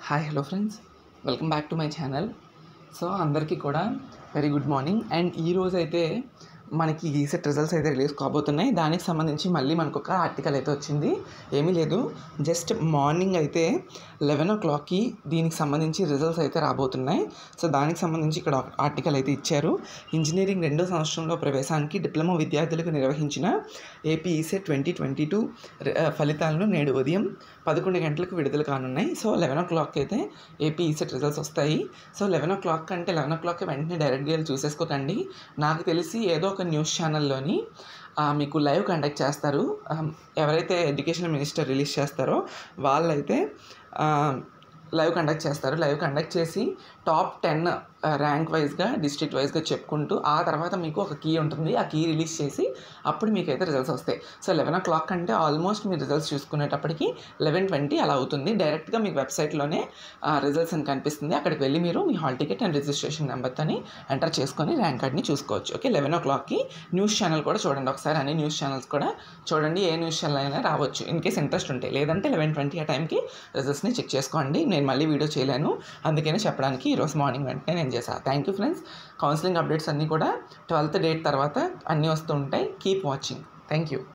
hi hello friends welcome back to my channel so అందరికీ కూడా very good morning and ఈ రోజు అయితే మనకి ఈసెట్ రిజల్ట్స్ అయితే రిలీజ్ కాబోతున్నాయి దానికి సంబంధించి మళ్ళీ మనకు ఒక ఆర్టికల్ అయితే వచ్చింది ఏమీ లేదు జస్ట్ మార్నింగ్ అయితే లెవెన్ ఓ క్లాక్కి దీనికి సంబంధించి రిజల్ట్స్ అయితే రాబోతున్నాయి సో దానికి సంబంధించి ఇక్కడ ఒక ఆర్టికల్ అయితే ఇచ్చారు ఇంజనీరింగ్ రెండో సంవత్సరంలో ప్రవేశానికి డిప్లొమా విద్యార్థులకు నిర్వహించిన AP ECET twenty twenty two ఫలితాలను నేడు ఉదయం పదకొండు గంటలకు విడుదల కానున్నాయి సో లెవెన్ ఓ క్లాక్ అయితే ఏపీ ఈసెట్ రిజల్ట్స్ వస్తాయి సో లెవెన్ ఓ క్లాక్ అంటే లెవెన్ ఓ క్లాక్ వెంటనే డైరెక్ట్గా వెళ్ళి చూసేసుకోకండి నాకు తెలిసి ఏదో ఒక న్యూస్ ఛానల్లోని ఆ, మీకు లైవ్ కండక్ట్ చేస్తారు ఆ, ఎవరైతే ఎడ్యుకేషన్ మినిస్టర్ రిలీజ్ చేస్తారో వాళ్ళైతే ఆ, లైవ్ కండక్ట్ చేస్తారు లైవ్ కండక్ట్ చేసి టాప్ టెన్ ర్యాంక్ వైజ్గా డిస్ట్రిక్ట్ వైజ్గా చెప్పుకుంటూ ఆ తర్వాత మీకు ఒక కీ ఉంటుంది ఆ కీ రిలీజ్ చేసి అప్పుడు మీకు అయితే రిజల్ట్స్ వస్తాయి సో లెవెన్ ఓ క్లాక్ అంటే ఆల్మోస్ట్ మీ రిజల్ట్స్ చూసుకునేటప్పటికి లెవెన్ ట్వంటీ అలా అవుతుంది డైరెక్ట్గా మీకు వెబ్సైట్లోనే రిజల్ట్స్ అని కనిపిస్తుంది అక్కడికి వెళ్ళి మీరు మీ హాల్ టికెట్ అండ్ రిజిస్ట్రేషన్ నెంబర్తోని ఎంటర్ చేసుకొని ర్యాంక్ కార్డ్ని చూసుకోవచ్చు ఓకే లెవెన్ ఓ క్లాక్కి న్యూస్ ఛానల్ కూడా చూడండి ఒకసారి అన్ని న్యూస్ ఛానల్స్ కూడా చూడండి ఏ న్యూస్ ఛానల్ అయినా రావచ్చు ఇన్ కేస్ ఇంట్రెస్ట్ ఉంటే లేదంటే లెవెన్ ట్వంటీ ఆ టైంకి రిజల్ట్స్ని చెక్ చేసుకోండి నేను మళ్ళీ వీడియో చేయలేను అందుకనే చెప్పడానికి ఈరోజు మార్నింగ్ వెంటనే నేను చేశాను thank you friends counselling updates అన్నీ కూడా ట్వెల్త్ డేట్ తర్వాత అన్నీ వస్తూ ఉంటాయి కీప్ వాచింగ్ థ్యాంక్ యూ